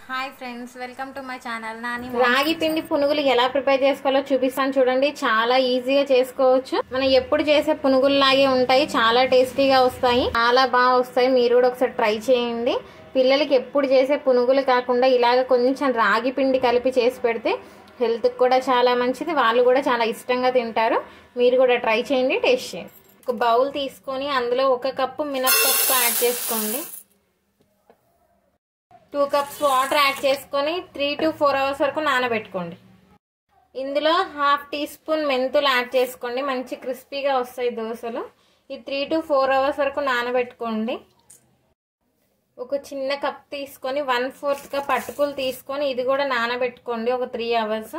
hi friends welcome to my channel Nani రాగి పిండి పునుగులు ఎలా ప్రిపేర్ చేసుకోవాలో చూపిస్తాను చూడండి చాలా ఈజీగా చేసుకోవచ్చు మనం ఎప్పుడు చేసే పునుగుల్లాగే ఉంటాయి చాలా టేస్టీగా వస్తాయి చాలా బాగా వస్తాయి మీరు కూడా ఒకసారి ట్రై చేయండి పిల్లలకి ఎప్పుడు చేసే పునుగులు కాకుండా ఇలాగ కొంచెం రాగి పిండి కలిపి చేసి పెడితే హెల్త్కి కూడా చాలా మంచిది వాళ్ళు కూడా చాలా ఇష్టంగా తింటారు మీరు కూడా ట్రై చేయండి టేస్ట్ చేయండి ఒక బౌల్ తీసుకొని అందులో ఒక కప్పు మినప్పప్పు యాడ్ చేసుకోండి టూ కప్స్ వాటర్ యాడ్ చేసుకొని త్రీ టు ఫోర్ అవర్స్ వరకు నానబెట్టుకోండి ఇందులో హాఫ్ టీ స్పూన్ మెంతులు యాడ్ చేసుకోండి మంచి క్రిస్పీగా వస్తాయి దోశలు ఈ త్రీ టు ఫోర్ అవర్స్ వరకు నానబెట్టుకోండి ఒక చిన్న కప్ తీసుకొని వన్ ఫోర్త్ కప్ అటుకులు తీసుకొని ఇది కూడా నానబెట్టుకోండి ఒక త్రీ అవర్స్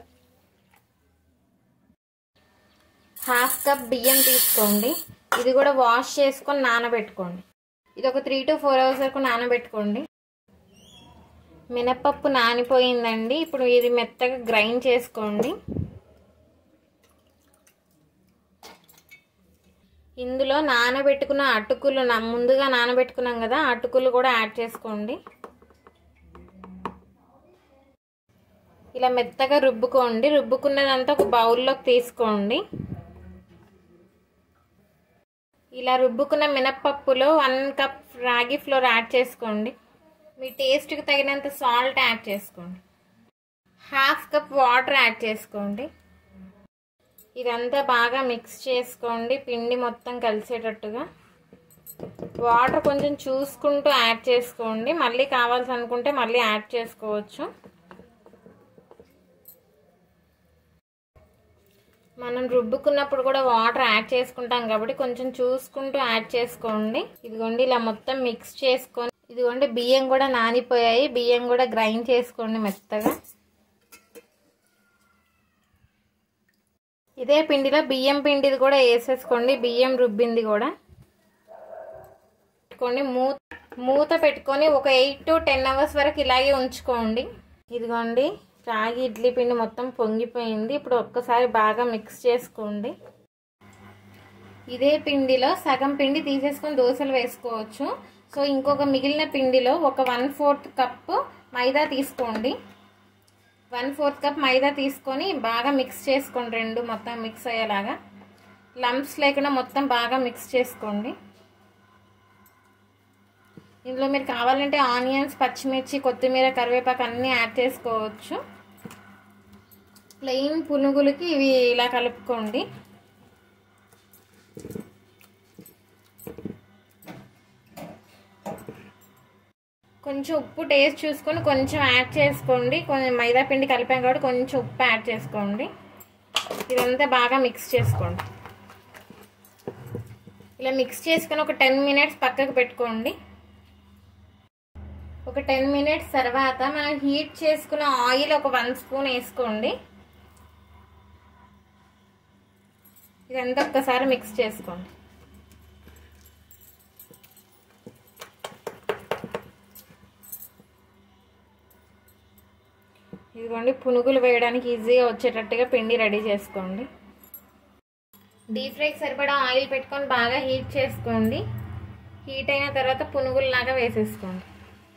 హాఫ్ కప్ బియ్యం తీసుకోండి ఇది కూడా వాష్ చేసుకొని నానబెట్టుకోండి ఇది ఒక త్రీ టు ఫోర్ అవర్స్ వరకు నానబెట్టుకోండి మినపప్పు నానిపోయిందండి ఇప్పుడు ఇది మెత్తగా గ్రైండ్ చేసుకోండి ఇందులో నానబెట్టుకున్న అటుకులు ముందుగా నానబెట్టుకున్నాం కదా అటుకులు కూడా యాడ్ చేసుకోండి ఇలా మెత్తగా రుబ్బుకోండి రుబ్బుకున్నదంతా ఒక బౌల్లోకి తీసుకోండి ఇలా రుబ్బుకున్న మినప్పప్పులో one cup ragi flour add చేసుకోండి మీ టేస్ట్కి తగినంత సాల్ట్ యాడ్ చేసుకోండి హాఫ్ కప్ వాటర్ యాడ్ చేసుకోండి ఇదంతా బాగా మిక్స్ చేసుకోండి పిండి మొత్తం కలిసేటట్టుగా వాటర్ కొంచెం చూసుకుంటూ యాడ్ చేసుకోండి మళ్ళీ కావాల్సి అనుకుంటే మళ్ళీ యాడ్ చేసుకోవచ్చు మనం రుబ్బుకున్నప్పుడు కూడా వాటర్ యాడ్ చేసుకుంటాం కాబట్టి కొంచెం చూసుకుంటూ యాడ్ చేసుకోండి ఇదిగోండి ఇలా మొత్తం మిక్స్ చేసుకొని ఇదిగోండి బియ్యం కూడా నానిపోయాయి బియ్యం కూడా గ్రైండ్ చేసుకోండి మెత్తగా ఇదే పిండిలో బియ్యం పిండిది కూడా వేసేసుకోండి బియ్యం రుబ్బింది కూడా పెట్టుకోండి మూత మూత పెట్టుకొని ఒక ఎయిట్ టు టెన్ అవర్స్ వరకు ఇలాగే ఉంచుకోండి ఇదిగోండి రాగి ఇడ్లీ పిండి మొత్తం పొంగిపోయింది ఇప్పుడు ఒక్కసారి బాగా మిక్స్ చేసుకోండి ఇదే పిండిలో సగం పిండి తీసేసుకొని దోశలు వేసుకోవచ్చు సో ఇంకొక మిగిలిన పిండిలో ఒక వన్ ఫోర్త్ కప్ మైదా తీసుకోండి వన్ ఫోర్త్ కప్ మైదా తీసుకొని బాగా మిక్స్ చేసుకోండి రెండు మొత్తం మిక్స్ అయ్యేలాగా లంప్స్ లేకుండా మొత్తం బాగా మిక్స్ చేసుకోండి ఇందులో మీరు కావాలంటే ఆనియన్స్ పచ్చిమిర్చి కొత్తిమీర కరివేపాకు అన్నీ యాడ్ చేసుకోవచ్చు ప్లెయిన్ పునుగులకి ఇవి ఇలా కలుపుకోండి కొంచెం ఉప్పు టేస్ట్ చూసుకొని కొంచెం యాడ్ చేసుకోండి కొంచెం మైదా పిండి కలిపాం కాబట్టి కొంచెం ఉప్పు యాడ్ చేసుకోండి ఇదంతా బాగా మిక్స్ చేసుకోండి ఇలా మిక్స్ చేసుకొని ఒక టెన్ మినిట్స్ పక్కకు పెట్టుకోండి ఒక టెన్ మినిట్స్ తర్వాత మనం హీట్ చేసుకున్న ఆయిల్ ఒక వన్ స్పూన్ వేసుకోండి ఇదంతా ఒక్కసారి మిక్స్ చేసుకోండి ఇదిగోండి పునుగులు వేయడానికి ఈజీగా వచ్చేటట్టుగా పిండి రెడీ చేసుకోండి డీప్ ఫ్రైకి సరిపడా ఆయిల్ పెట్టుకొని బాగా హీట్ చేసుకోండి హీట్ అయిన తర్వాత పునుగుల్లాగా వేసేసుకోండి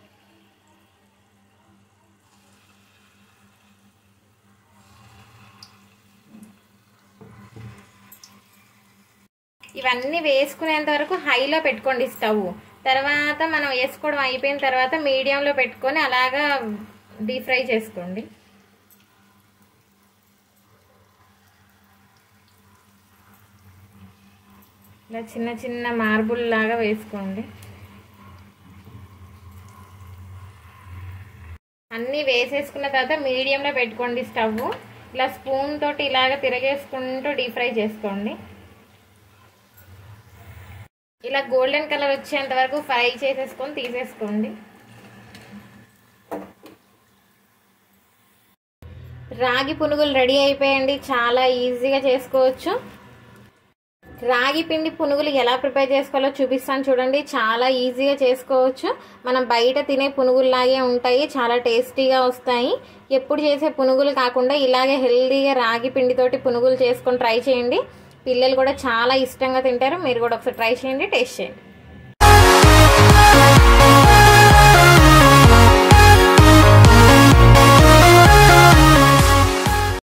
ఇవన్నీ వేసుకునేంత వరకు హైలో పెట్టుకోండి స్టవ్ తర్వాత మనం వేసుకోవడం అయిపోయిన తర్వాత మీడియంలో పెట్టుకొని అలాగా డీప్ ఫ్రై చేసుకోండి ఇలా చిన్న చిన్న మార్బుల్ లాగా వేసుకోండి అన్నీ వేసేసుకున్న తర్వాత మీడియంలో పెట్టుకోండి స్టవ్ ఇలా స్పూన్ తోటి ఇలాగ తిరగేసుకుంటూ డీప్ ఫ్రై చేసుకోండి ఇలా గోల్డెన్ కలర్ వచ్చేంత వరకు ఫ్రై చేసేసుకొని తీసేసుకోండి రాగి పునుగులు రెడీ అయిపోయండి చాలా ఈజీగా చేసుకోవచ్చు రాగి పిండి పునుగులు ఎలా ప్రిపేర్ చేసుకోవాలో చూపిస్తాను చూడండి చాలా ఈజీగా చేసుకోవచ్చు మనం బయట తినే పునుగుల్లాగే ఉంటాయి చాలా టేస్టీగా వస్తాయి ఎప్పుడు చేసే పునుగులు కాకుండా ఇలాగే హెల్తీగా రాగి పిండితోటి పునుగులు చేసుకొని ట్రై చేయండి పిల్లలు కూడా చాలా ఇష్టంగా తింటారు మీరు కూడా ఒకసారి ట్రై చేయండి టేస్ట్ చేయండి